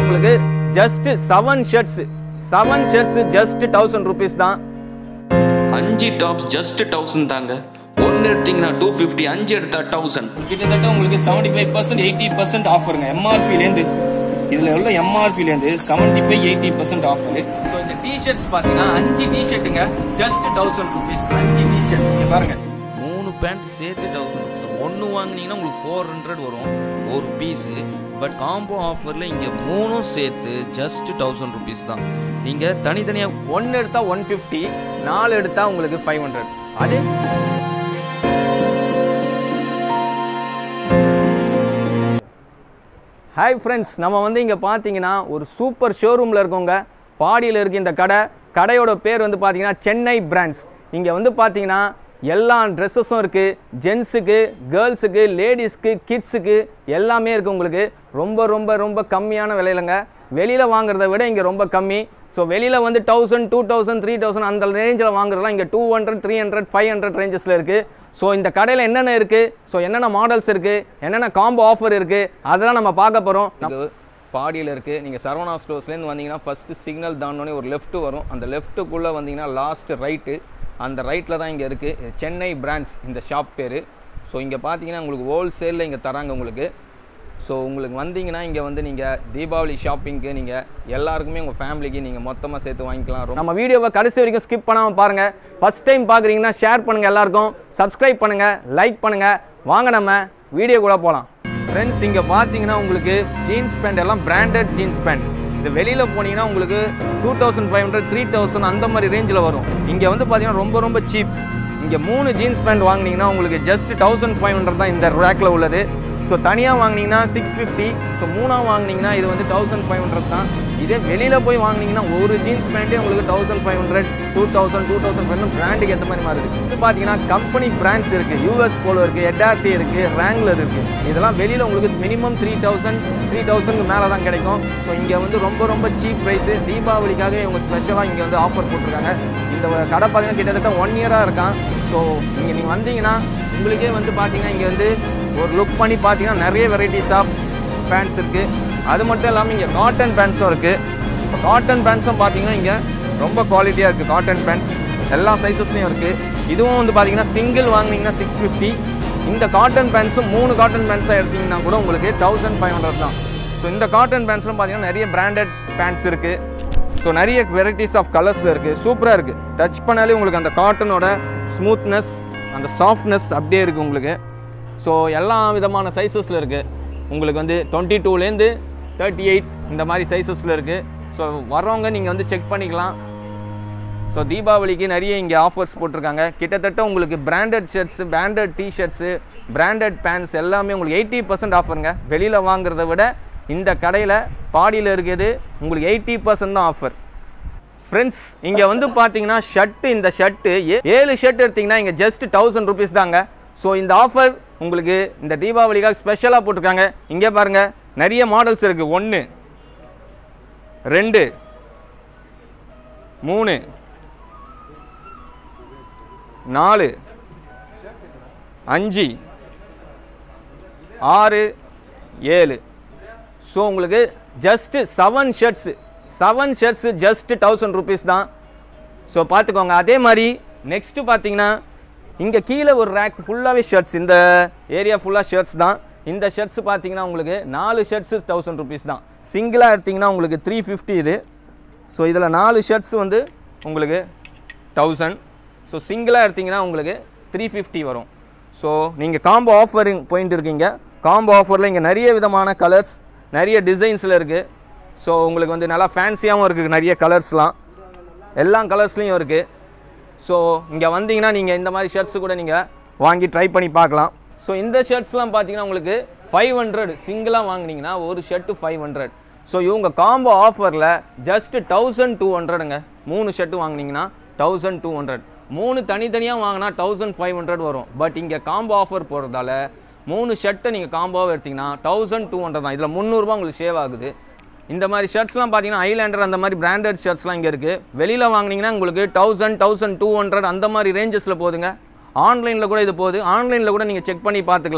உங்களுக்கு just seven shirts seven shirts just thousand rupees தான் அஞ்சு டாப்ஸ் ஜஸ்ட் தௌசண்ட் தாங்க ஒன்று எடுத்தீங்கன்னா டூ ஃபிஃப்டி அஞ்சு எடுத்தா தௌசண்ட் கிட்டத்தட்ட உங்களுக்கு seventy five percent eighty percent ஆஃபருங்க எம்ஆர்பிலேருந்து இதில் உள்ள எம்ஆர்பிலேருந்து seventy five eighty percent offer so இந்த டிஷர்ட்ஸ் பார்த்தீங்கன்னா அஞ்சு டிஷர்ட்டுங்க ஜஸ்ட் தௌசண்ட் ருபீஸ் அஞ்சு டிஷர்ட் இங்கே பாருங்க மூணு பேண்ட் சேர்த்து தௌசண்ட் ஒன்று வாங்குனீங்கன்னா உங்களுக்கு ஃபோர் ஹண்ட்ரட் வரும் ஒரு பீஸு பட் காம்போ ஆஃபரில் இங்கே மூணும் சேர்த்து ஜஸ்ட் தௌசண்ட் ருபீஸ் தான் நீங்கள் தனித்தனியாக ஒன்று எடுத்தா ஒன் ஃபிஃப்டி நாலு எடுத்தா உங்களுக்கு ஃபைவ் ஹண்ட்ரட் அது ஹாய் ஃப்ரெண்ட்ஸ் நம்ம வந்து இங்கே பார்த்தீங்கன்னா ஒரு சூப்பர் ஷோரூமில் இருக்கோங்க பாடியில் இருக்க இந்த கடை கடையோட பேர் வந்து பார்த்தீங்கன்னா சென்னை பிராண்ட்ஸ் இங்கே வந்து பார்த்தீங்கன்னா எல்லா ட்ரெஸ்ஸஸும் இருக்குது ஜென்ஸுக்கு கேர்ள்ஸுக்கு லேடிஸ்க்கு கிட்ஸுக்கு எல்லாமே இருக்குது உங்களுக்கு ரொம்ப ரொம்ப ரொம்ப கம்மியான விலையிலங்க வெளியில் வாங்குறத விட இங்கே ரொம்ப கம்மி ஸோ வெளியில் வந்து thousand two thousand three thousand அந்த ரேஞ்சில் வாங்குறதுலாம் இங்கே two hundred three hundred five hundred ரேஞ்சஸில் இருக்குது ஸோ இந்த கடையில் என்னென்ன இருக்குது ஸோ என்னென்ன மாடல்ஸ் இருக்குது என்னென்ன காம்போ ஆஃபர் இருக்குது அதெல்லாம் நம்ம பார்க்க போகிறோம் இது பாடியில் இருக்குது நீங்கள் சரவணா ஸ்டோர்ஸ்லேருந்து வந்தீங்கன்னா ஃபஸ்ட்டு சிக்னல் தாண்டோடனே ஒரு லெஃப்ட் வரும் அந்த லெஃப்ட்டுக்குள்ளே வந்தீங்கன்னா லாஸ்ட் ரைட்டு அந்த ரைட்டில் தான் இங்கே இருக்குது சென்னை பிராண்ட்ஸ் இந்த ஷாப் பேர் ஸோ இங்கே பார்த்தீங்கன்னா உங்களுக்கு ஹோல்சேலில் இங்கே தராங்க உங்களுக்கு ஸோ உங்களுக்கு வந்தீங்கன்னா இங்கே வந்து நீங்கள் தீபாவளி ஷாப்பிங்க்கு நீங்கள் எல்லாருக்குமே உங்கள் ஃபேமிலிக்கு நீங்கள் மொத்தமாக சேர்த்து வாங்கிக்கலாம் நம்ம வீடியோவை கடைசி வரைக்கும் ஸ்கிப் பண்ணாமல் பாருங்கள் ஃபஸ்ட் டைம் பார்க்குறீங்கன்னா ஷேர் பண்ணுங்கள் எல்லாருக்கும் சப்ஸ்கிரைப் பண்ணுங்கள் லைக் பண்ணுங்கள் வாங்க நம்ம வீடியோ கூட போகலாம் ஃப்ரெண்ட்ஸ் இங்கே பார்த்தீங்கன்னா உங்களுக்கு ஜீன்ஸ் பேண்ட் எல்லாம் பிராண்டட் ஜீன்ஸ் பேண்ட் இது வெளியில் போனீங்கன்னா உங்களுக்கு two thousand five hundred three thousand அந்த மாதிரி ரேஞ்சில் வரும் இங்கே வந்து பார்த்தீங்கன்னா ரொம்ப ரொம்ப சீப் இங்கே மூணு ஜீன்ஸ் பேண்ட் வாங்குனீங்கன்னா உங்களுக்கு ஜஸ்ட் தௌசண்ட் ஃபைவ் ஹண்ட்ரட் தான் இந்த ரேக்கில் உள்ளது ஸோ தனியாக வாங்குனீங்கன்னா சிக்ஸ் ஃபிஃப்டி ஸோ மூணாக வாங்குனீங்கன்னா இது வந்து தௌசண்ட் ஃபைவ் ஹண்ட்ரட் தான் இதே வெளியில் போய் வாங்குனீங்கன்னா ஒரு ஜீன்ஸ் பேண்ட்டே உங்களுக்கு thousand five hundred two thousand two thousand five பிராண்டுக்கு ஏற்ற மாதிரி மாறுது இது பார்த்தீங்கன்னா கம்பெனி பிராண்ட்ஸ் இருக்குது யூஎஸ் போலோ இருக்குது எட்ஆர்டி இருக்குது ரேங்லர் இருக்குது இதெல்லாம் வெளியில் உங்களுக்கு minimum three thousand three thousand மேலே தான் கிடைக்கும் ஸோ இங்கே வந்து ரொம்ப ரொம்ப சீப் ப்ரைஸு தீபாவளிக்காக இவங்க ஸ்பெஷலாக இங்கே வந்து ஆஃபர் போட்டிருக்காங்க இந்த கடை பார்த்தீங்கன்னா கிட்டத்தட்ட ஒன் இயராக இருக்கான் ஸோ இங்கே நீங்கள் வந்தீங்கன்னா உங்களுக்கே வந்து பார்த்தீங்கன்னா இங்கே வந்து ஒரு லுக் பண்ணி பார்த்தீங்கன்னா நிறைய வெரைட்டிஸ் ஆஃப் பேண்ட்ஸ் இருக்குது அது மட்டும் இல்லாமல் இங்கே காட்டன் பேண்ட்ஸும் இருக்குது இப்போ காட்டன் பேண்ட்ஸும் பார்த்தீங்கன்னா இங்கே ரொம்ப குவாலிட்டியாக இருக்குது காட்டன் பேண்ட்ஸ் எல்லா சைஸஸ்லையும் இருக்குது இதுவும் வந்து பார்த்தீங்கன்னா சிங்கிள் வாங்குனீங்கன்னா சிக்ஸ் ஃபிஃப்டி இந்த காட்டன் பேண்ட்ஸும் மூணு காட்டன் பேண்ட்ஸாக எடுத்தீங்கன்னா கூட உங்களுக்கு தௌசண்ட் ஃபைவ் ஹண்ட்ரட் தான் ஸோ இந்த காட்டன் பேண்ட்ஸ்லாம் பார்த்தீங்கன்னா நிறைய பிராண்டட் பேண்ட்ஸ் இருக்குது ஸோ நிறைய வெரைட்டிஸ் ஆஃப் கலர்ஸில் இருக்குது சூப்பராக இருக்குது டச் பண்ணாலே உங்களுக்கு அந்த காட்டனோட ஸ்மூத்னஸ் அந்த சாஃப்ட்னஸ் அப்படியே இருக்குது உங்களுக்கு ஸோ எல்லா விதமான சைஸஸில் இருக்குது உங்களுக்கு வந்து டுவெண்ட்டி டூலேருந்து தேர்ட்டி எயிட் இந்த மாதிரி சைஸஸில் இருக்குது ஸோ வர்றவங்க நீங்கள் வந்து செக் பண்ணிக்கலாம் ஸோ தீபாவளிக்கு நிறைய இங்கே ஆஃபர்ஸ் போட்டிருக்காங்க கிட்டத்தட்ட உங்களுக்கு branded shirts branded T-shirts branded pants எல்லாமே உங்களுக்கு எயிட்டி பர்சன்ட் ஆஃபருங்க வெளியில் வாங்குறத விட இந்த கடையில் பாடியில் இருக்கிறது உங்களுக்கு எயிட்டி பர்சன்ட் தான் ஆஃபர் ஃப்ரெண்ட்ஸ் இங்கே வந்து பார்த்தீங்கன்னா ஷர்ட்டு இந்த ஷர்ட்டு ஏழு ஷர்ட் எடுத்தீங்கன்னா இங்கே ஜஸ்ட் தௌசண்ட் ருபீஸ் தாங்க ஸோ இந்த ஆஃபர் உங்களுக்கு இந்த தீபாவளிக்காக ஸ்பெஷலாக போட்டிருக்காங்க இங்கே பாருங்கள் நிறைய மாடல்ஸ் இருக்குது ஒன்று ரெண்டு மூணு நாலு அஞ்சு ஆறு ஏழு ஸோ உங்களுக்கு just seven shirts seven shirts just thousand rupees தான் ஸோ பார்த்துக்கோங்க அதே மாதிரி நெக்ஸ்ட்டு பார்த்தீங்கன்னா இங்கே கீழே ஒரு ரேக் ஃபுல்லாகவே ஷர்ட்ஸ் இந்த ஏரியா ஃபுல்லாக ஷர்ட்ஸ் தான் இந்த ஷர்ட்ஸ் பார்த்தீங்கன்னா உங்களுக்கு நாலு ஷர்ட்ஸு தௌசண்ட் ருபீஸ் தான் சிங்கிளாக எடுத்திங்கன்னா உங்களுக்கு த்ரீ ஃபிஃப்டி இது ஸோ இதில் நாலு ஷர்ட்ஸ் வந்து உங்களுக்கு தௌசண்ட் ஸோ சிங்கிளாக எடுத்திங்கன்னா உங்களுக்கு த்ரீ ஃபிஃப்டி வரும் ஸோ நீங்கள் காம்போ ஆஃபரிங் போயிட்டு இருக்கீங்க காம்போ ஆஃபரில் இங்கே நிறைய விதமான கலர்ஸ் நிறைய டிசைன்ஸில் இருக்குது ஸோ உங்களுக்கு வந்து நல்லா ஃபேன்சியாகவும் இருக்குது நிறைய கலர்ஸ்லாம் எல்லா கலர்ஸ்லேயும் இருக்குது ஸோ இங்கே வந்தீங்கன்னா நீங்கள் இந்த மாதிரி ஷர்ட்ஸ் கூட நீங்கள் வாங்கி ட்ரை பண்ணி பார்க்கலாம் ஸோ இந்த ஷர்ட்ஸ்லாம் பார்த்தீங்கன்னா உங்களுக்கு ஃபைவ் ஹண்ட்ரட் சிங்கிளாக வாங்குனீங்கன்னா ஒரு ஷர்ட்டு ஃபைவ் ஹண்ட்ரட் ஸோ இவங்க காம்போ ஆஃபரில் ஜஸ்ட் தௌசண்ட் டூ ஹண்ட்ரடுங்க மூணு ஷர்ட்டு வாங்குனீங்கன்னா தௌசண்ட் டூ ஹண்ட்ரட் மூணு தனித்தனியாக வாங்கினா தௌசண்ட் ஃபைவ் ஹண்ட்ரட் வரும் பட் இங்கே காம்போ ஆஃபர் போகிறதால மூணு ஷர்ட்டை நீங்கள் காம்போவாக எடுத்தீங்கன்னா தௌசண்ட் டூ ஹண்ட்ரட் தான் இதில் முந்நூறுரூபா உங்களுக்கு சேவ் ஆகுது இந்த மாதிரி ஷர்ட்ஸ்லாம் பார்த்தீங்கன்னா ஐலாண்டர் அந்த மாதிரி பிராண்டட் ஷர்ட்ஸ்லாம் இங்கே இருக்குது வெளியில் வாங்குனீங்கன்னா உங்களுக்கு தௌசண்ட் தௌசண்ட் டூ ஹண்ட்ரட் அந்த மாதிரி ரேஞ்சஸில் போகுதுங்க ஆன்லைனில் கூட இது போகுது ஆன்லைனில் கூட நீங்கள் செக் பண்ணி பார்த்துக்கலாம்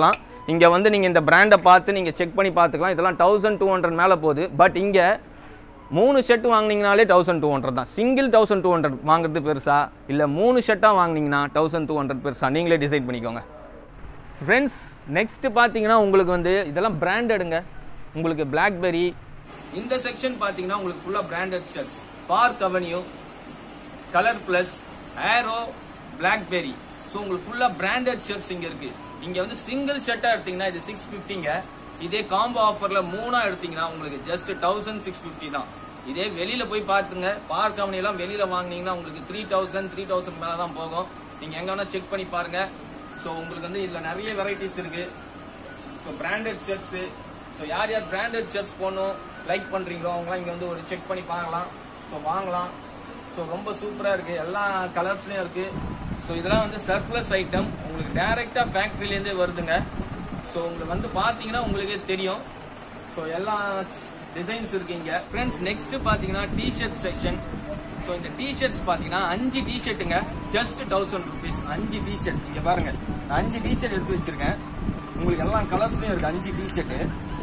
இங்கே வந்து நீங்கள் இந்த பிராண்டை பார்த்து நீங்கள் செக் பண்ணி பார்த்துக்கலாம் இதெல்லாம் தௌசண்ட் டூ ஹண்ட்ரட் மேலே போகுது பட் இங்கே மூணு ஷர்ட் வாங்குனீங்கனாலே தௌசண்ட் டூ ஹண்ட்ரட் தான் சிங்கிள் தௌசண்ட் டூ ஹண்ட்ரட் வாங்குறது பெருசா இல்லை மூணு ஷர்ட்டாக வாங்குனீங்கன்னா தௌசண்ட் டூ ஹண்ட்ரட் பெருசா நீங்களே டிசைட் பண்ணிக்கோங்க ஃப்ரெண்ட்ஸ் நெக்ஸ்ட் பார்த்தீங்கன்னா உங்களுக்கு வந்து இதெல்லாம் பிராண்டடுங்க உங்களுக்கு பிளாக்பெரி இந்த செக்ஷன் பார்த்தீங்கன்னா உங்களுக்கு ஃபுல்லாக branded shirts Park Avenue Colour Plus Aero Blackberry so உங்களுக்கு ஃபுல்லாக பிராண்டட் ஷர்ட்ஸ் இங்கே இருக்கு இங்க வந்து சிங்கிள் ஷர்ட்டாக எடுத்தீங்கன்னா இது சிக்ஸ் ஃபிஃப்டிங்க இதே காம்போ ஆஃபர்ல மூணா எடுத்தீங்கன்னா உங்களுக்கு ஜஸ்ட் தௌசண்ட் சிக்ஸ் ஃபிஃப்டி தான் இதே வெளியில போய் பார்த்துங்க பார்க் கம்பெனி எல்லாம் வெளியில வாங்குனீங்கன்னா உங்களுக்கு த்ரீ தௌசண்ட் த்ரீ தௌசண்ட் மேல தான் போகும் நீங்க எங்க வேணா செக் பண்ணி பாருங்க ஸோ உங்களுக்கு வந்து இதுல நிறைய வெரைட்டிஸ் இருக்கு ஸோ பிராண்டட் ஷர்ட்ஸ் ஸோ யார் யார் பிராண்டட் ஷர்ட்ஸ் போடணும் லைக் பண்றீங்களோ அவங்களாம் இங்க வந்து ஒரு செக் பண்ணி பார்க்கலாம் ஸோ வாங்கலாம் ஸோ ரொம்ப சூப்பரா இருக்கு எல்லா கலர்ஸ்லயும் இருக்கு ஸோ இதெல்லாம் வந்து சர்ப்ளஸ் ஐட்டம் உங்களுக்கு டைரக்டா ஃபேக்டரியிலேருந்தே வருதுங்க ஸோ உங்களுக்கு வந்து பாத்தீங்கன்னா உங்களுக்கே தெரியும் ஸோ எல்லா டிசைன்ஸ் இருக்கு இங்க ஃப்ரெண்ட்ஸ் நெக்ஸ்ட் பாத்தீங்கன்னா டிஷர்ட் செக்ஷன் ஸோ இந்த டிஷர்ட்ஸ் பாத்தீங்கன்னா அஞ்சு டிஷர்ட்டுங்க ஜஸ்ட் தௌசண்ட் ருபீஸ் அஞ்சு டிஷர்ட் இங்க பாருங்க நான் அஞ்சு டிஷர்ட் எடுத்து வச்சிருக்கேன் உங்களுக்கு எல்லா கலர்ஸ்லயும் இருக்கு அஞ்சு டிஷர்ட்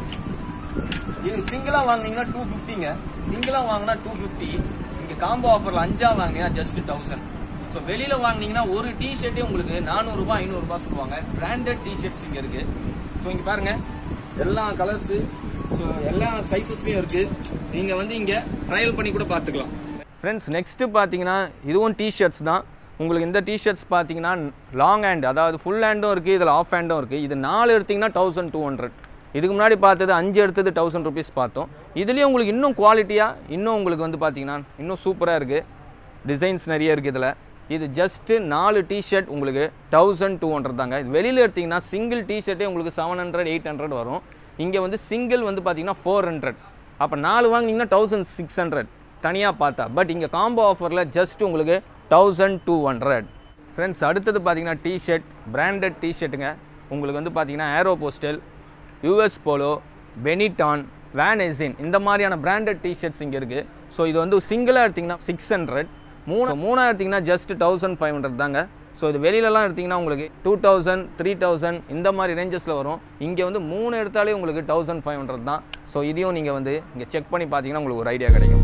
இது சிங்கிளா வாங்குனீங்கன்னா டூ ஃபிஃப்டிங்க சிங்கிளா வாங்கினா டூ ஃபிஃப்டி இங்க காம்போ ஆஃபர்ல அஞ்சா வாங்குனீங்கன்னா ஜஸ்ட் தௌசண்ட் ஸோ வெளியில வாங்குனீங்கன்னா ஒரு டி ஷர்ட்டே உங்களுக்கு நானூறு ரூபாய் ஐநூறு ரூபாய் சொல்லுவாங்க பிராண்டட் டி ஷர்ட்ஸ் இங்க இருக்கு ஸோ இங்க பாருங்க எல்லா கலர்ஸ் ஸோ எல்லா சைஸஸ்லயும் இருக்கு நீங்க வந்து இங்க ட்ரையல் பண்ணி கூட பார்த்துக்கலாம் ஃப்ரெண்ட்ஸ் நெக்ஸ்ட் பார்த்தீங்கன்னா இதுவும் டிஷர்ட்ஸ் தான் உங்களுக்கு இந்த டிஷர்ட்ஸ் பார்த்தீங்கன்னா லாங் ஹேண்ட் அதாவது ஃபுல் ஹேண்டும் இருக்குது இதில் ஆஃப் ஹேண்டும் இருக்குது இது நாலு எடுத்தீங்கன்னா தௌசண்ட் டூ ஹண்ட்ரட் இதுக்கு முன்னாடி பார்த்தது அஞ்சு எடுத்தது தௌசண்ட் ருபீஸ் பார்த்தோம் இதுலேயும் உங்களுக்கு இன்னும் குவாலிட்டியாக இன்னும் உங்களுக்கு வந்து பார்த்தீங்கன்னா இன்னும் சூப்பராக இருக்குது டிசைன்ஸ் நிறைய இருக்குது இதில் இது ஜஸ்ட்டு நாலு டிஷர்ட் உங்களுக்கு தௌசண்ட் டூ ஹண்ட்ரட் தாங்க இது வெளியில் எடுத்தீங்கன்னா சிங்கிள் டிஷர்ட்டே உங்களுக்கு செவன் ஹண்ட்ரட் எயிட் ஹண்ட்ரட் வரும் இங்கே வந்து சிங்கிள் வந்து பார்த்தீங்கன்னா ஃபோர் ஹண்ட்ரட் அப்போ நாலு வாங்கினீங்கன்னா தௌசண்ட் சிக்ஸ் ஹண்ட்ரட் தனியாக பார்த்தா பட் இங்கே காம்போ ஆஃபரில் ஜஸ்ட் உங்களுக்கு தௌசண்ட் டூ ஹண்ட்ரட் ஃப்ரெண்ட்ஸ் அடுத்தது பார்த்தீங்கன்னா டிஷர்ட் பிராண்டட் டிஷர்ட்டுங்க உங்களுக்கு வந்து பார்த்தீங்கன்னா Aeropostale US Polo Benetton Van Heusen இந்த மாதிரியான பிராண்டட் டிஷர்ட்ஸ் இங்கே இருக்குது ஸோ இது வந்து சிங்கிளாக எடுத்திங்கன்னா சிக்ஸ் ஹண்ட்ரட் மூணு மூணாக எடுத்திங்கன்னா ஜஸ்ட் தௌசண்ட் ஃபைவ் ஹண்ட்ரட் தாங்க ஸோ இது வெளியிலலாம் எடுத்திங்கன்னா உங்களுக்கு டூ தௌசண்ட் த்ரீ தௌசண்ட் இந்த மாதிரி ரேஞ்சஸில் வரும் இங்கே வந்து மூணு எடுத்தாலே உங்களுக்கு தௌசண்ட் ஃபைவ் ஹண்ட்ரட் தான் ஸோ இதையும் நீங்கள் வந்து இங்கே செக் பண்ணி பார்த்தீங்கன்னா உங்களுக்கு ஒரு ஐடியா கிடைக்கும்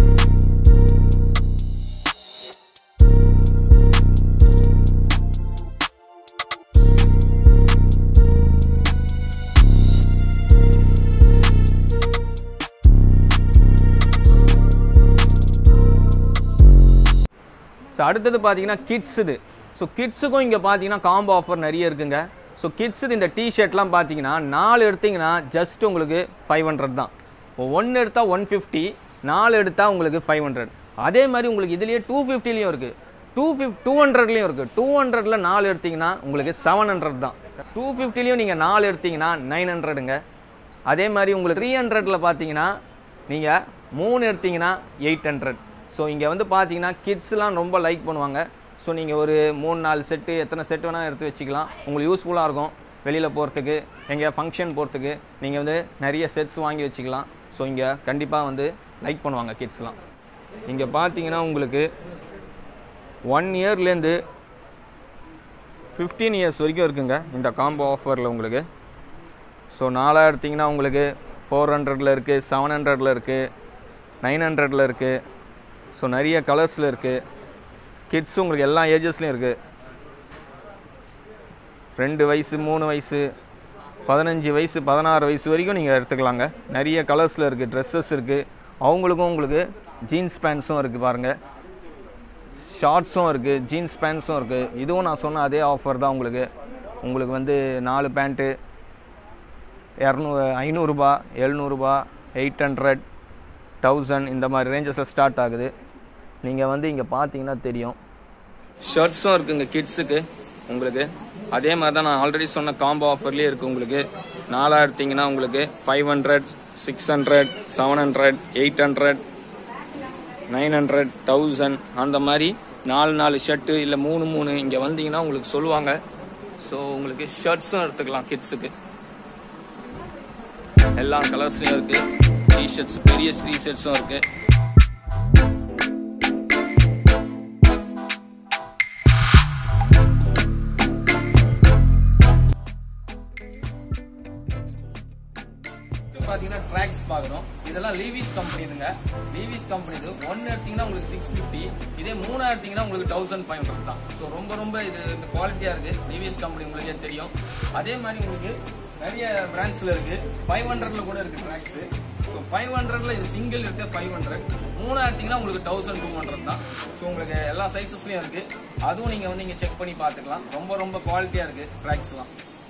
ஸோ அடுத்தது பார்த்தீங்கன்னா கிட்ஸ் இது ஸோ கிட்ஸுக்கும் இங்கே பார்த்தீங்கன்னா காம்போ ஆஃபர் நிறைய இருக்குங்க ஸோ கிட்ஸ் இந்த டிஷர்ட்லாம் பார்த்தீங்கன்னா நாலு எடுத்தீங்கன்னா ஜஸ்ட் உங்களுக்கு ஃபைவ் ஹண்ட்ரட் தான் இப்போ ஒன்று எடுத்தால் ஒன் ஃபிஃப்டி நாலு எடுத்தால் உங்களுக்கு ஃபைவ் ஹண்ட்ரட் அதே மாதிரி உங்களுக்கு இதுலேயே டூ ஃபிஃப்டிலையும் இருக்குது டூ ஃபிஃப்ட் டூ ஹண்ட்ரட்லேயும் இருக்குது டூ ஹண்ட்ரடில் நாலு எடுத்தீங்கன்னா உங்களுக்கு செவன் ஹண்ட்ரட் தான் டூ ஃபிஃப்டிலையும் நீங்கள் நாலு எடுத்தீங்கன்னா நைன் ஹண்ட்ரடுங்க அதே மாதிரி உங்களுக்கு த்ரீ ஹண்ட்ரடில் பார்த்தீங்கன்னா நீங்கள் மூணு எடுத்தீங்கன்னா எயிட் ஹண்ட்ரட் ஸோ இங்கே வந்து பார்த்தீங்கன்னா கிட்ஸ்லாம் ரொம்ப லைக் பண்ணுவாங்க ஸோ நீங்கள் ஒரு மூணு நாலு செட்டு எத்தனை செட் வேணால் எடுத்து வச்சுக்கலாம் உங்களுக்கு யூஸ்ஃபுல்லாக இருக்கும் வெளியில் போகிறதுக்கு எங்கேயா ஃபங்க்ஷன் போகிறதுக்கு நீங்கள் வந்து நிறைய செட்ஸ் வாங்கி வச்சுக்கலாம் ஸோ இங்கே கண்டிப்பாக வந்து லைக் பண்ணுவாங்க கிட்ஸ்லாம் இங்கே பார்த்தீங்கன்னா உங்களுக்கு ஒன் இயர்லேருந்து ஃபிஃப்டீன் இயர்ஸ் வரைக்கும் இருக்குங்க இந்த காம்போ ஆஃபரில் உங்களுக்கு ஸோ நாலாக எடுத்திங்கன்னா உங்களுக்கு ஃபோர் ஹண்ட்ரடில் இருக்குது செவன் ஹண்ட்ரடில் இருக்குது நைன் ஹண்ட்ரடில் இருக்குது ஸோ நிறைய கலர்ஸில் இருக்குது கிட்ஸ் உங்களுக்கு எல்லா ஏஜஸ்லேயும் இருக்குது ரெண்டு வயசு மூணு வயசு பதினஞ்சு வயசு பதினாறு வயசு வரைக்கும் நீங்கள் எடுத்துக்கலாங்க நிறைய கலர்ஸில் இருக்குது ட்ரெஸ்ஸஸ் இருக்குது அவங்களுக்கும் உங்களுக்கு ஜீன்ஸ் பேண்ட்ஸும் இருக்குது பாருங்கள் ஷார்ட்ஸும் இருக்குது ஜீன்ஸ் பேண்ட்ஸும் இருக்குது இதுவும் நான் சொன்ன அதே ஆஃபர் தான் உங்களுக்கு உங்களுக்கு வந்து நாலு பேண்ட்டு இரநூ ஐநூறுரூபா எழுநூறுபா எயிட் ஹண்ட்ரட் தௌசண்ட் இந்த மாதிரி ரேஞ்சஸில் ஸ்டார்ட் ஆகுது நீங்கள் வந்து இங்கே பார்த்தீங்கன்னா தெரியும் ஷர்ட்ஸும் இருக்குங்க கிட்ஸுக்கு உங்களுக்கு அதே மாதிரி தான் நான் ஆல்ரெடி சொன்ன காம்போ ஆஃபர்லேயே இருக்குது உங்களுக்கு நாலாக எடுத்தீங்கன்னா உங்களுக்கு five hundred six hundred seven hundred eight hundred nine hundred thousand அந்த மாதிரி நாலு நாலு ஷர்ட்டு இல்லை மூணு மூணு இங்கே வந்தீங்கன்னா உங்களுக்கு சொல்லுவாங்க ஸோ உங்களுக்கு ஷர்ட்ஸும் எடுத்துக்கலாம் கிட்ஸுக்கு எல்லா கலர்ஸ்லையும் இருக்கு டிஷர்ட்ஸ் பெரிய த்ரீ ஷர்ட்ஸும் இருக்கு பாத்தீங்கன்னா ட்ராக்ஸ் பார்க்குறோம் இதெல்லாம் லீவிஸ் கம்பெனி இதுங்க லீவிஸ் கம்பெனி இது ஒன்னு எடுத்தீங்கன்னா உங்களுக்கு சிக்ஸ் ஃபிஃப்டி இதே மூணா எடுத்தீங்கன்னா உங்களுக்கு தௌசண்ட் ஃபைவ் ஹண்ட்ரட் தான் ஸோ ரொம்ப ரொம்ப இது குவாலிட்டியா இருக்கு லீவிஸ் கம்பெனி உங்களுக்கே தெரியும் அதே மாதிரி உங்களுக்கு நிறைய பிராண்ட்ஸ்ல இருக்கு ஃபைவ் ஹண்ட்ரட்ல கூட இருக்கு ட்ராக்ஸ் ஸோ ஃபைவ் ஹண்ட்ரட்ல இது சிங்கிள் இருக்கு ஃபைவ் ஹண்ட்ரட் மூணா எடுத்தீங்கன்னா உங்களுக்கு தௌசண்ட் டூ ஹண்ட்ரட் தான் ஸோ உங்களுக்கு எல்லா சைஸஸ்லயும் இருக்கு அதுவும் நீங்க வந்து இங்க செக் பண்ணி பார்த்துக்கலாம் ரொம்ப ரொம்ப குவாலிட்டியா இருக்கு ட்ராக்ஸ்லாம்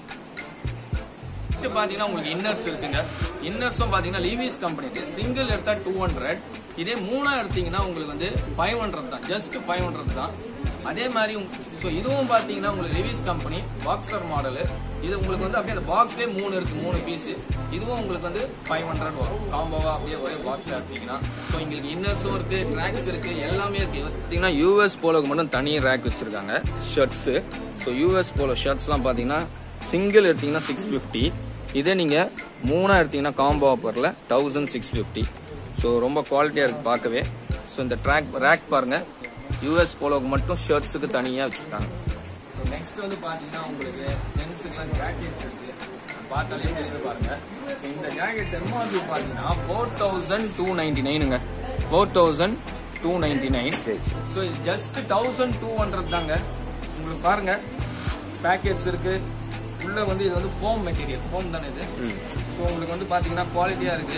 நெக்ஸ்ட் பாத்தீங்கன்னா உங்களுக்கு இன்னர்ஸ் இருக்குங்க இன்னர்ஸும் பாத்தீங்கன்னா லீவிஸ் கம்பெனி சிங்கிள் எடுத்தா டூ ஹண்ட்ரட் இதே மூணா எடுத்தீங்கன்னா உங்களுக்கு வந்து ஃபைவ் ஹண்ட்ரட் தான் ஜஸ்ட் ஃபைவ் ஹண்ட்ரட் தான் அதே மாதிரி ஸோ இதுவும் பாத்தீங்கன்னா உங்களுக்கு லிவிஸ் கம்பெனி பாக்ஸர் மாடலு இது உங்களுக்கு வந்து அப்படியே அந்த பாக்ஸே மூணு இருக்கு மூணு பீஸ் இதுவும் உங்களுக்கு வந்து ஃபைவ் ஹண்ட்ரட் வரும் காம்போவா அப்படியே ஒரே பாக்ஸ் எடுத்தீங்கன்னா ஸோ உங்களுக்கு இன்னர்ஸும் இருக்கு ட்ராக்ஸ் இருக்கு எல்லாமே இருக்கு பார்த்தீங்கன்னா யூஎஸ் போலோக்கு மட்டும் தனி ரேக் வச்சிருக்காங்க ஷர்ட்ஸு ஸோ யூஎஸ் போலோ ஷர்ட்ஸ்லாம் பார்த்தீங்கன்னா சிங்கிள் எடுத்தீங்கன்னா சிக்ஸ் ஃபிஃப்டி இதே நீங்கள் மூணாக எடுத்தீங்கன்னா காம்போ ஆஃபரில் தௌசண்ட் சிக்ஸ் ஃபிஃப்டி ஸோ ரொம்ப குவாலிட்டியாக இருக்குது பார்க்கவே ஸோ இந்த ட்ராக் ரேக் பாருங்கள் யூஎஸ் போலோக்கு மட்டும் ஷர்ட்ஸுக்கு தனியாக வச்சுருக்காங்க ஸோ நெக்ஸ்ட் வந்து பாத்தீங்கன்னா உங்களுக்கு ஜென்ஸுக்குலாம் ஜாக்கெட்ஸ் இருக்கு பார்த்தாலே தெரியுது பாருங்க ஸோ இந்த ஜாக்கெட்ஸ் எம்ஆர்பி பாத்தீங்கன்னா ஃபோர் தௌசண்ட் டூ நைன்டி நைனுங்க four thousand two ninety nine so இது ஜஸ்ட் தௌசண்ட் டூ ஹண்ட்ரட் தாங்க உங்களுக்கு பாருங்க பேக்கெட்ஸ் இருக்கு உள்ள வந்து இது வந்து ஃபோம் மெட்டீரியல் ஃபோம் தானே இது ஸோ உங்களுக்கு வந்து பாத்தீங்கன்னா குவாலிட்டியா இருக்கு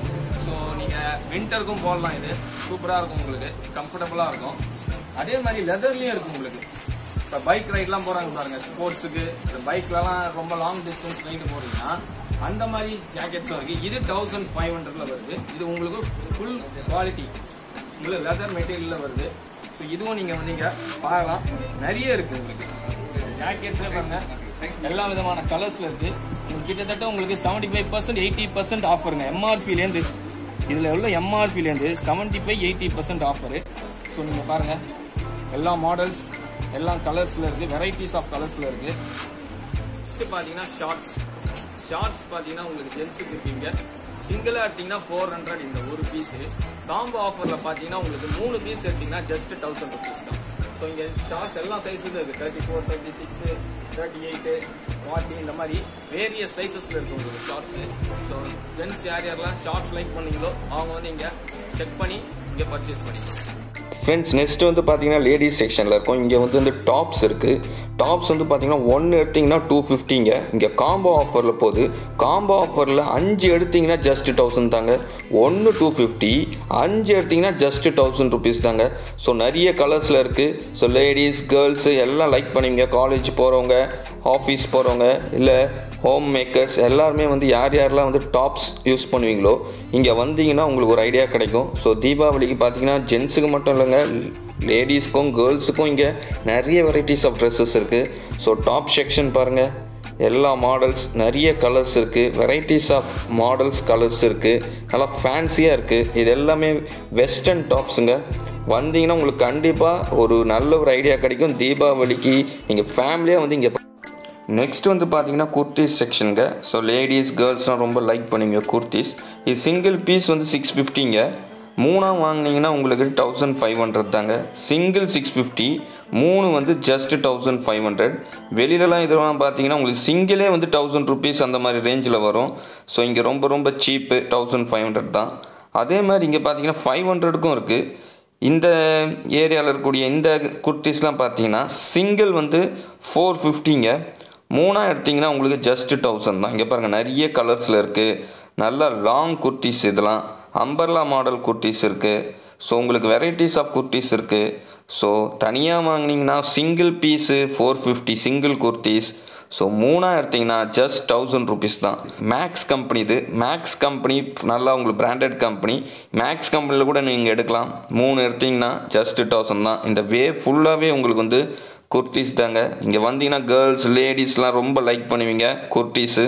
ஸோ நீங்க வின்டருக்கும் போடலாம் இது சூப்பரா இருக்கும் உங்களுக்கு கம்ஃபர்டபுளா இருக்கும் அதே மாதிரி லெதர்லயும் இருக்கு உங்களுக்கு இப்போ பைக் ரைட்லாம் போறாங்க பாருங்க ஸ்போர்ட்ஸுக்கு இந்த பைக்லலாம் ரொம்ப லாங் டிஸ்டன்ஸ் ரைடு போறீங்கன்னா அந்த மாதிரி ஜாக்கெட்ஸும் இருக்கு இது தௌசண்ட் ஃபைவ் ஹண்ட்ரட்ல வருது இது உங்களுக்கு ஃபுல் குவாலிட்டி உங்களுக்கு லெதர் மெட்டீரியல்ல வருது ஸோ இதுவும் நீங்க வந்து இங்க பார்க்கலாம் நிறைய இருக்கு உங்களுக்கு ஜாக்கெட்ஸ்ல பாருங்க எல்லா விதமான கலர்ஸ்ல இருக்கு உங்களுக்கு கிட்டத்தட்ட உங்களுக்கு seventy five percent eighty percent ஆஃபருங்க எம்ஆர்பிலேருந்து இதுல உள்ள எம்ஆர்பிலேருந்து seventy five eighty percent offer so நீங்க பாருங்க எல்லா மாடல்ஸ் எல்லா கலர்ஸ்ல இருக்கு வெரைட்டிஸ் ஆஃப் கலர்ஸ்ல இருக்கு நெக்ஸ்ட் பாத்தீங்கன்னா ஷார்ட்ஸ் ஷார்ட்ஸ் பாத்தீங்கன்னா உங்களுக்கு ஜென்ஸுக்கு இருக்கீங்க சிங்கிளா எடுத்தீங்கன்னா ஃபோர் ஹண்ட்ரட் இந்த ஒரு பீஸ் காம்போ ஆஃபர்ல பாத்தீங்கன்னா உங்களுக்கு மூணு பீஸ் எடுத்தீங்கன்னா ஜஸ்ட் தௌசண்ட் ருபீஸ் தான் ஸோ இங்க ஷார்ட்ஸ் எல்லா சைஸும் இருக்கு thirty four thirty six thirty eight forty இந்த மாதிரி வேரியஸ் சைஸஸ்ல இருக்கு உங்களுக்கு ஷார்ட்ஸ் ஸோ ஜென்ஸ் யார் யாரெல்லாம் ஷார்ட்ஸ் லைக் பண்ணீங்களோ அவங்க வந்து இங்க செக் பண்ணி இங்க பர்ச்சேஸ் பண்ணிக்கலாம் ஃப்ரெண்ட்ஸ் நெக்ஸ்ட் வந்து பார்த்தீங்கன்னா லேடிஸ் செக்ஷனில் இருக்கும் இங்கே வந்து வந்து டாப்ஸ் இருக்குது டாப்ஸ் வந்து பார்த்தீங்கன்னா ஒன்று எடுத்தீங்கன்னா டூ ஃபிஃப்டிங்க இங்கே காம்போ ஆஃபரில் போகுது காம்போ ஆஃபரில் அஞ்சு எடுத்தீங்கன்னா ஜஸ்ட் தௌசண்ட் தாங்க ஒன்று டூ ஃபிஃப்டி அஞ்சு எடுத்தீங்கன்னா ஜஸ்ட் தௌசண்ட் ருபீஸ் தாங்க ஸோ நிறைய கலர்ஸில் இருக்குது ஸோ லேடிஸ் கேர்ள்ஸு எல்லாம் லைக் பண்ணுவீங்க காலேஜ் போகிறவங்க ஆஃபீஸ் போகிறவங்க இல்லை ஹோம் மேக்கர்ஸ் எல்லாருமே வந்து யார் யாரெல்லாம் வந்து டாப்ஸ் யூஸ் பண்ணுவீங்களோ இங்கே வந்தீங்கன்னா உங்களுக்கு ஒரு ஐடியா கிடைக்கும் ஸோ தீபாவளிக்கு பார்த்தீங்கன்னா ஜென்ஸுக்கு மட்டும் இல்லைங்க லேடிஸ்க்கும் கேர்ள்ஸுக்கும் இங்கே நிறைய வெரைட்டிஸ் ஆஃப் ட்ரெஸ்ஸஸ் இருக்குது ஸோ டாப் செக்ஷன் பாருங்கள் எல்லா மாடல்ஸ் நிறைய கலர்ஸ் இருக்குது வெரைட்டிஸ் ஆஃப் மாடல்ஸ் கலர்ஸ் இருக்குது நல்லா ஃபேன்சியாக இருக்குது இது எல்லாமே வெஸ்டர்ன் டாப்ஸுங்க வந்தீங்கன்னா உங்களுக்கு கண்டிப்பாக ஒரு நல்ல ஒரு ஐடியா கிடைக்கும் தீபாவளிக்கு நீங்கள் ஃபேமிலியாக வந்து இங்கே நெக்ஸ்ட் வந்து பார்த்தீங்கன்னா குர்த்திஸ் செக்ஷனுங்க ஸோ லேடிஸ் கேர்ள்ஸ்லாம் ரொம்ப லைக் பண்ணுவீங்க குர்த்திஸ் இது சிங்கிள் பீஸ் வந்து சிக்ஸ் ஃபிஃப்டிங்க மூணாக வாங்கினீங்கன்னா உங்களுக்கு தௌசண்ட் ஃபைவ் ஹண்ட்ரட் தாங்க சிங்கிள் சிக்ஸ் ஃபிஃப்டி மூணு வந்து ஜஸ்ட் தௌசண்ட் ஃபைவ் ஹண்ட்ரட் வெளியிலலாம் இதெல்லாம் பார்த்தீங்கன்னா உங்களுக்கு சிங்கிளே வந்து தௌசண்ட் ருபீஸ் அந்த மாதிரி ரேஞ்சில் வரும் ஸோ இங்கே ரொம்ப ரொம்ப சீப்பு தௌசண்ட் ஃபைவ் ஹண்ட்ரட் தான் அதே மாதிரி இங்கே பார்த்தீங்கன்னா ஃபைவ் ஹண்ட்ரடுக்கும் இருக்குது இந்த ஏரியாவில் இருக்கக்கூடிய இந்த குர்த்திஸ்லாம் பார்த்தீங்கன்னா சிங்கிள் வந்து ஃபோர் ஃபிஃப்டிங்க மூணாக எடுத்தீங்கன்னா உங்களுக்கு ஜஸ்ட் தௌசண்ட் தான் இங்கே பாருங்கள் நிறைய கலர்ஸில் இருக்குது நல்ல லாங் குர்த்திஸ் இதெல்லாம் அம்பர்லா மாடல் குர்த்திஸ் இருக்குது ஸோ உங்களுக்கு வெரைட்டிஸ் ஆஃப் குர்த்திஸ் இருக்குது ஸோ தனியாக வாங்கினீங்கன்னா single piece four fifty single kurtis so மூணாக எடுத்தீங்கன்னா ஜஸ்ட் தௌசண்ட் ருபீஸ் தான் மேக்ஸ் கம்பெனி இது மேக்ஸ் கம்பெனி நல்லா உங்களுக்கு பிராண்டட் கம்பெனி மேக்ஸ் கம்பெனியில் கூட நீங்கள் எடுக்கலாம் மூணு எடுத்தீங்கன்னா ஜஸ்ட் தௌசண்ட் தான் இந்த வே ஃபுல்லாகவே உங்களுக்கு வந்து குர்த்திஸ் தாங்க இங்கே வந்தீங்கன்னா கேர்ள்ஸ் லேடிஸ்லாம் ரொம்ப லைக் பண்ணுவீங்க குர்த்திஸு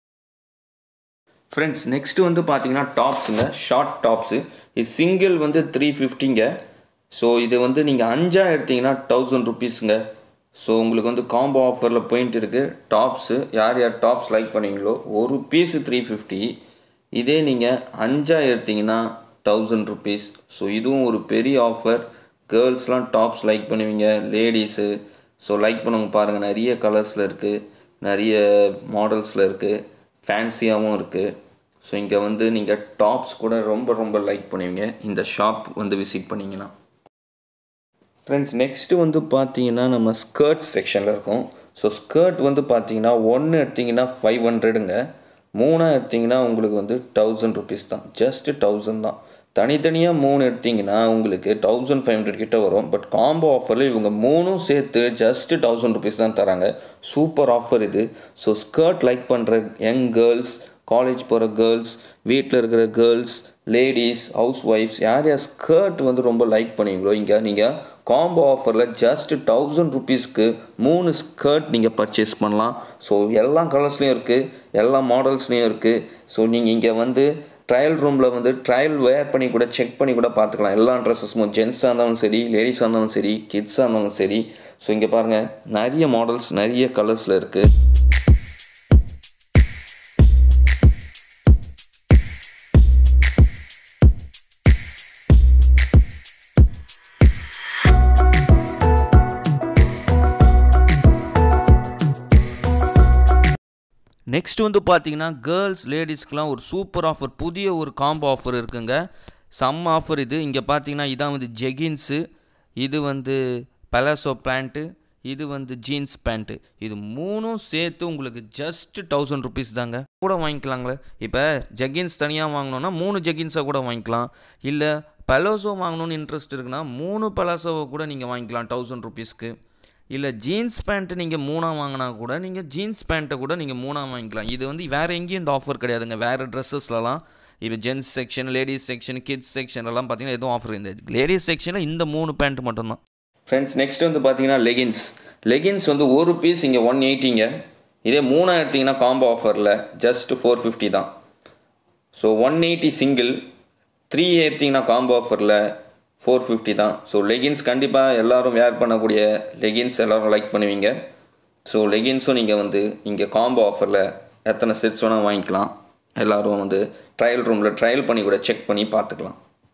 ஃப்ரெண்ட்ஸ் நெக்ஸ்ட் வந்து பார்த்தீங்கன்னா டாப்ஸுங்க ஷார்ட் டாப்ஸு இது சிங்கிள் வந்து த்ரீ ஃபிஃப்டிங்க ஸோ இது வந்து நீங்கள் அஞ்சாக எடுத்தீங்கன்னா தௌசண்ட் ருபீஸுங்க ஸோ உங்களுக்கு வந்து காம்போ ஆஃபரில் பாயிண்ட் இருக்குது டாப்ஸு யார் யார் டாப்ஸ் லைக் பண்ணுவீங்களோ ஒரு பீஸு த்ரீ ஃபிஃப்டி இதே நீங்கள் அஞ்சாக எடுத்தீங்கன்னா தௌசண்ட் ருபீஸ் ஸோ இதுவும் ஒரு பெரிய ஆஃபர் கேர்ள்ஸ்லாம் டாப்ஸ் லைக் பண்ணுவீங்க லேடிஸு ஸோ லைக் பண்ணவங்க பாருங்கள் நிறைய கலர்ஸில் இருக்குது நிறைய மாடல்ஸில் இருக்குது ஃபேன்சியாகவும் இருக்குது ஸோ இங்கே வந்து நீங்கள் டாப்ஸ் கூட ரொம்ப ரொம்ப லைக் பண்ணுவீங்க இந்த ஷாப் வந்து விசிட் பண்ணிங்கன்னா ஃப்ரெண்ட்ஸ் நெக்ஸ்ட்டு வந்து பார்த்தீங்கன்னா நம்ம ஸ்கர்ட் செக்ஷனில் இருக்கோம் ஸோ ஸ்கர்ட் வந்து பார்த்தீங்கன்னா ஒன்று எடுத்தீங்கன்னா ஃபைவ் ஹண்ட்ரடுங்க மூணாக எடுத்தீங்கன்னா உங்களுக்கு வந்து தௌசண்ட் ருபீஸ் தான் ஜஸ்ட்டு தௌசண்ட் தான் தனித்தனியாக மூணு எடுத்தீங்கன்னா உங்களுக்கு தௌசண்ட் ஃபைவ் ஹண்ட்ரட் கிட்ட வரும் பட் காம்போ ஆஃபரில் இவங்க மூணும் சேர்த்து ஜஸ்ட்டு தௌசண்ட் ருபீஸ் தான் தராங்க சூப்பர் ஆஃபர் இது ஸோ ஸ்கர்ட் லைக் பண்ணுற யங் கேர்ள்ஸ் காலேஜ் போகிற கேர்ள்ஸ் வீட்டில் இருக்கிற கேர்ள்ஸ் லேடிஸ் ஹவுஸ் ஒய்ஃப்ஸ் யார் யார் ஸ்கர்ட் வந்து ரொம்ப லைக் பண்ணுவீங்களோ இங்கே நீங்கள் காம்போ ஆஃபரில் ஜஸ்ட் தௌசண்ட் ருபீஸ்க்கு மூணு ஸ்கர்ட் நீங்கள் பர்ச்சேஸ் பண்ணலாம் ஸோ எல்லா கலர்ஸ்லேயும் இருக்குது எல்லா மாடல்ஸ்லேயும் இருக்குது ஸோ நீங்கள் இங்கே வந்து ட்ரையல் ரூமில் வந்து ட்ரையல் வேர் பண்ணி கூட செக் பண்ணி கூட பார்த்துக்கலாம் எல்லா ட்ரெஸ்ஸஸும் ஜென்ஸாக இருந்தாலும் சரி லேடிஸாக இருந்தாலும் சரி கிட்ஸாக இருந்தாலும் சரி ஸோ இங்கே பாருங்கள் நிறைய மாடல்ஸ் நிறைய கலர்ஸில் இருக்குது நெக்ஸ்ட் வந்து பார்த்தீங்கன்னா கேர்ள்ஸ் லேடிஸ்க்குலாம் ஒரு சூப்பர் ஆஃபர் புதிய ஒரு காம்போ ஆஃபர் இருக்குங்க செம்ம ஆஃபர் இது இங்கே பார்த்தீங்கன்னா இதான் வந்து ஜெகின்ஸு இது வந்து பலாசோ பேண்ட்டு இது வந்து ஜீன்ஸ் பேண்ட்டு இது மூணும் சேர்த்து உங்களுக்கு ஜஸ்ட் தௌசண்ட் ருபீஸ் தாங்க கூட வாங்கிக்கலாங்களே இப்போ ஜெகின்ஸ் தனியாக வாங்கினோன்னா மூணு ஜெகின்ஸை கூட வாங்கிக்கலாம் இல்லை பலாசோ வாங்கணும்னு இன்ட்ரெஸ்ட் இருக்குன்னா மூணு பலாசோவை கூட நீங்கள் வாங்கிக்கலாம் தௌசண்ட் ருபீஸ்க்கு இல்லை ஜீன்ஸ் பேண்ட்டு நீங்கள் மூணாக வாங்கினா கூட நீங்கள் ஜீன்ஸ் பேண்ட்டை கூட நீங்கள் மூணாக வாங்கிக்கலாம் இது வந்து வேறு எங்கேயும் இந்த ஆஃபர் கிடையாதுங்க வேறு ட்ரெஸ்ஸஸ்லலாம் இப்போ gents section ladies section kids செக்ஷன்லாம் பார்த்தீங்கன்னா எதுவும் ஆஃபர் இந்த லேடிஸ் செக்ஷனில் இந்த மூணு பேண்ட் மட்டும்தான் ஃப்ரெண்ட்ஸ் நெக்ஸ்ட் வந்து பார்த்தீங்கன்னா லெகின்ஸ் லெகின்ஸ் வந்து ஒரு பீஸ் இங்கே ஒன் எயிட்டிங்க இதே மூணாக எடுத்தீங்கன்னா காம்போ ஆஃபரில் ஜஸ்ட் ஃபோர் ஃபிஃப்டி தான் so one eighty single three எடுத்தீங்கன்னா காம்போ ஆஃபரில் ஃபோர் ஃபிஃப்டி தான் ஸோ லெகின்ஸ் கண்டிப்பாக எல்லோரும் வேர் பண்ணக்கூடிய லெகின்ஸ் எல்லோரும் லைக் பண்ணுவீங்க ஸோ லெகின்ஸும் நீங்கள் வந்து இங்கே காம்போ ஆஃபரில் எத்தனை செட்ஸ் வேணால் வாங்கிக்கலாம் எல்லோரும் வந்து ட்ரையல் ரூமில் ட்ரையல் பண்ணி கூட செக் பண்ணி பார்த்துக்கலாம்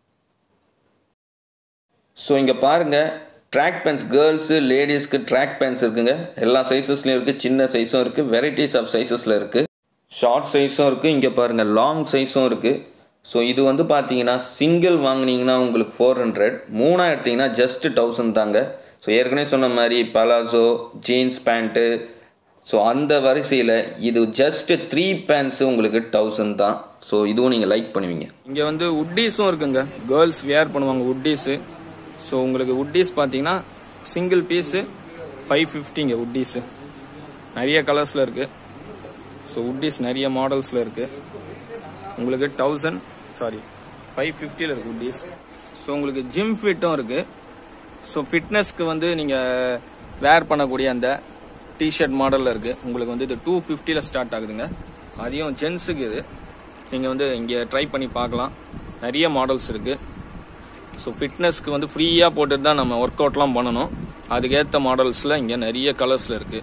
ஸோ இங்கே பாருங்கள் ட்ராக் பேண்ட்ஸ் கேர்ள்ஸு லேடிஸ்க்கு ட்ராக் பேண்ட்ஸ் இருக்குங்க எல்லா சைஸஸ்லையும் இருக்குது சின்ன சைஸும் இருக்குது வெரைட்டிஸ் ஆஃப் சைஸஸில் இருக்குது ஷார்ட் சைஸும் இருக்குது இங்கே பாருங்கள் லாங் சைஸும் இருக்குது ஸோ இது வந்து பார்த்தீங்கன்னா சிங்கிள் வாங்கினீங்கன்னா உங்களுக்கு ஃபோர் ஹண்ட்ரட் மூணாக எடுத்தீங்கன்னா ஜஸ்ட் தௌசண்ட் தாங்க ஸோ ஏற்கனவே சொன்ன மாதிரி பலாசோ ஜீன்ஸ் பேண்ட்டு ஸோ அந்த வரிசையில் இது ஜஸ்ட் த்ரீ பேண்ட்ஸு உங்களுக்கு தௌசண்ட் தான் ஸோ இதுவும் நீங்கள் லைக் பண்ணுவீங்க இங்க வந்து உட்டீஸும் இருக்குங்க கேர்ள்ஸ் வேர் பண்ணுவாங்க உட்டீஸு ஸோ உங்களுக்கு உட்டீஸ் பார்த்தீங்கன்னா சிங்கிள் பீஸு ஃபைவ் ஃபிஃப்டிங்க உட்டீஸு நிறைய கலர்ஸில் இருக்கு ஸோ உட்டீஸ் நிறைய மாடல்ஸில் இருக்கு உங்களுக்கு தௌசண்ட் சாரி ஃபைவ் ஃபிஃப்டியில் இருக்கு உட்டீஸ் ஸோ உங்களுக்கு ஜிம் ஃபிட்டும் இருக்கு ஸோ ஃபிட்னஸ்க்கு வந்து நீங்கள் வேர் பண்ணக்கூடிய அந்த டிஷர்ட் மாடலில் இருக்கு உங்களுக்கு வந்து இது டூ ஃபிஃப்டியில் ஸ்டார்ட் ஆகுதுங்க அதையும் ஜென்ஸுக்கு இது நீங்கள் வந்து இங்கே ட்ரை பண்ணி பார்க்கலாம் நிறைய மாடல்ஸ் இருக்கு ஸோ ஃபிட்னஸ்க்கு வந்து ஃப்ரீயாக போட்டுட்டு தான் நம்ம ஒர்க் அவுட்லாம் பண்ணணும் அதுக்கேற்ற மாடல்ஸில் இங்கே நிறைய கலர்ஸில் இருக்கு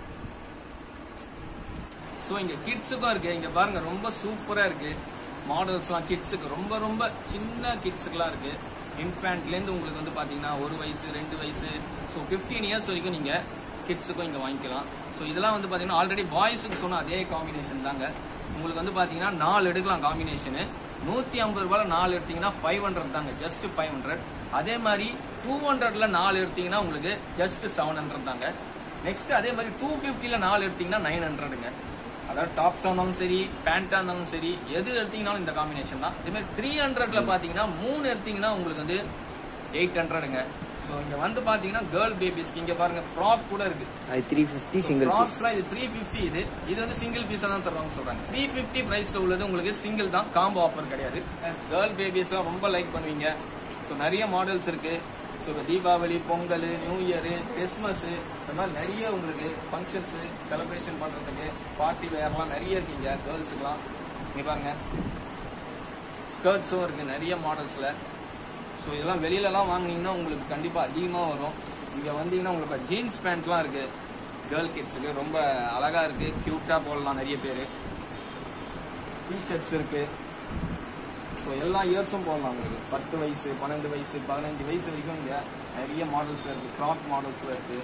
ஸோ இங்கே கிட்ஸுக்கும் இருக்கு இங்கே பாருங்க ரொம்ப சூப்பராக இருக்கு மாடல்ஸ்லாம் கிட்ஸுக்கு ரொம்ப ரொம்ப சின்ன கிட்ஸுக்குலாம் இருக்கு இன்ஃபேண்ட்லேருந்து உங்களுக்கு வந்து பார்த்தீங்கன்னா ஒரு வயசு ரெண்டு வயசு ஸோ ஃபிஃப்டீன் இயர்ஸ் வரைக்கும் நீங்கள் கிட்ஸுக்கும் இங்கே வாங்கிக்கலாம் ஸோ இதெல்லாம் வந்து பார்த்தீங்கன்னா ஆல்ரெடி பாய்ஸுக்கு சொன்ன அதே காம்பினேஷன் தாங்க உங்களுக்கு வந்து பார்த்தீங்கன்னா நாலு எடுக்கலாம் காம்பினேஷனு நூற்றி ஐம்பது ரூபாயில் நாலு எடுத்தீங்கன்னா ஃபைவ் ஹண்ட்ரட் தாங்க ஜஸ்ட் ஃபைவ் ஹண்ட்ரட் அதே மாதிரி டூ ஹண்ட்ரட்ல நாலு எடுத்தீங்கன்னா உங்களுக்கு ஜஸ்ட் செவன் ஹண்ட்ரட் தாங்க நெக்ஸ்ட் அதே மாதிரி டூ ஃபிஃப்டியில் நாலு எடுத்தீங்கன்னா நைன் ஹண்ட்ரடுங்க அதாவது டாப்ஸாக இருந்தாலும் சரி பேண்ட்டாக இருந்தாலும் சரி எது எடுத்தீங்கனாலும் இந்த காம்பினேஷன் தான் இதே மாதிரி த்ரீ ஹண்ட்ரட்ல பார்த்தீங்கன்னா மூணு எடுத்தீங்கன்னா உங்களுக்கு வந்து எயிட் ஹண்ட்ரடுங்க ஸோ இங்கே வந்து பார்த்தீங்கன்னா கேர்ள் பேபிஸ்க்கு இங்கே பாருங்க ஃப்ராக் கூட இருக்கு அது த்ரீ ஃபிஃப்டி சிங்கிள் பீஸ் ஃப்ராக்ஸ்லாம் இது த்ரீ ஃபிஃப்டி இது இது வந்து சிங்கிள் பீஸாக தான் தருவாங்க சொல்றாங்க த்ரீ ஃபிஃப்டி ப்ரைஸில் உள்ளது உங்களுக்கு சிங்கிள் தான் காம்போ ஆஃபர் கிடையாது கேர்ள் பேபிஸ்லாம் ரொம்ப லைக் பண்ணுவீங்க ஸோ நிறைய மாடல்ஸ் இருக்கு so Deepavali Pongal new year Christmas இந்த மாதிரி நிறைய உங்களுக்கு ஃபங்க்ஷன்ஸ் செலிப்ரேஷன் பண்றதுக்கு பார்ட்டி வேர்லாம் நிறைய இருக்கீங்க கேர்ள்ஸுக்குலாம் இங்க பாருங்க ஸ்கர்ட்ஸும் இருக்கு நிறைய மாடல்ஸ்ல ஸோ இதெல்லாம் வெளியிலலாம் வாங்குனீங்கன்னா உங்களுக்கு கண்டிப்பாக அதிகமாக வரும் இங்கே வந்தீங்கன்னா உங்களுக்கு ஜீன்ஸ் பேண்ட்லாம் இருக்கு கேர்ள் கிட்ஸுக்கு ரொம்ப அழகா இருக்கு க்யூட்டாக போடலாம் நிறைய பேர் டிஷர்ட்ஸ் இருக்கு ஸோ எல்லா இயர்ஸும் போடலாம் உங்களுக்கு பத்து வயசு பன்னெண்டு வயசு பதினஞ்சு வயசு வரைக்கும் இங்கே நிறைய மாடல்ஸ்ல இருக்கு ஃப்ராக் மாடல்ஸ்ல இருக்கு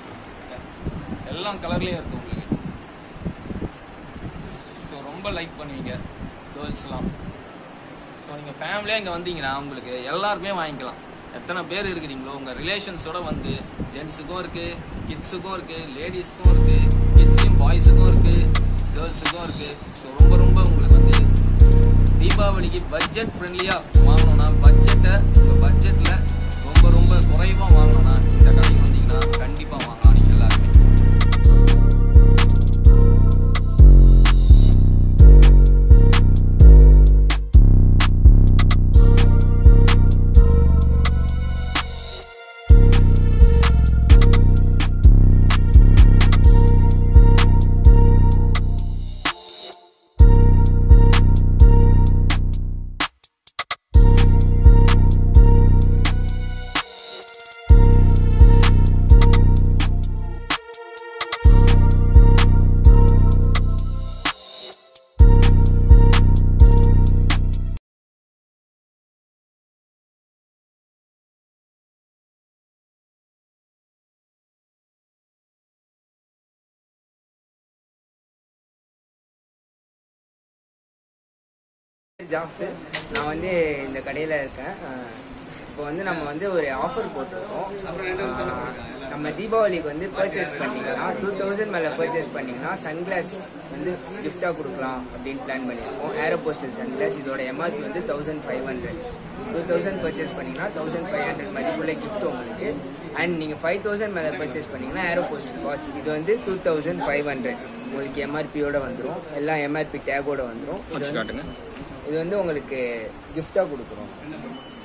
எல்லா கலர்லயும் இருக்கு உங்களுக்கு ஸோ ரொம்ப லைக் பண்ணுவீங்க கேர்ள்ஸ்லாம் ஸோ நீங்கள் ஃபேமிலியாக இங்கே வந்தீங்கன்னா உங்களுக்கு எல்லாருக்குமே வாங்கிக்கலாம் எத்தனை பேர் இருக்கிறீங்களோ உங்கள் ரிலேஷன்ஸோட வந்து ஜென்ஸுக்கும் இருக்குது கிட்ஸுக்கும் இருக்குது லேடிஸ்க்கும் இருக்குது கிட்ஸையும் பாய்ஸுக்கும் இருக்குது கேர்ள்ஸுக்கும் இருக்குது ஸோ ரொம்ப ரொம்ப உங்களுக்கு வந்து தீபாவளிக்கு பட்ஜெட் ஃப்ரெண்ட்லியாக வாங்கணும்னா பட்ஜெட்டை உங்கள் பட்ஜெட்டில் ரொம்ப ரொம்ப குறைவாக வாங்கணும்னா இந்த கடைக்கு வந்தீங்கன்னா கண்டிப்பாக வாங்கலாம் நீங்கள் எல்லாருமே ஜாப்ஸு நான் வந்து இந்த கடையில் இருக்கேன் அஹ் இப்போ வந்து நம்ம வந்து ஒரு ஆஃபர் போட்டிருக்கோம் அஹ் நம்ம தீபாவளிக்கு வந்து பர்ச்சேஸ் பண்ணீங்கன்னா டூ தௌசண்ட் மேலே பர்ச்சேஸ் பண்ணீங்கன்னா சன்கிளாஸ் வந்து கிஃப்டாக கொடுக்கலாம் அப்படின்னு பிளான் பண்ணியிருக்கோம் ஏரோ போஸ்டல் சன்கிளாஸ் இதோட எம்ஆர்பி வந்து thousand five hundred two thousand purchase பண்ணீங்கன்னா தௌசண்ட் ஃபைவ் ஹண்ட்ரட் மதிப்புள்ள கிஃப்ட் உங்களுக்கு அண்ட் நீங்கள் ஃபைவ் தௌசண்ட் மேலே பர்ச்சேஸ் பண்ணீங்கன்னா ஏரோ போஸ்டல் வாட்ச் இது வந்து டூ தௌசண்ட் ஃபைவ் ஹண்ட்ரட் உங்களுக்கு எம்ஆர்பியோட வந்துடும் எல்லாம் எம்ஆர்பி டேகோட வந்துடும் இது வந்து இது வந்து உங்களுக்கு கிஃப்டாக கொடுக்குறோம்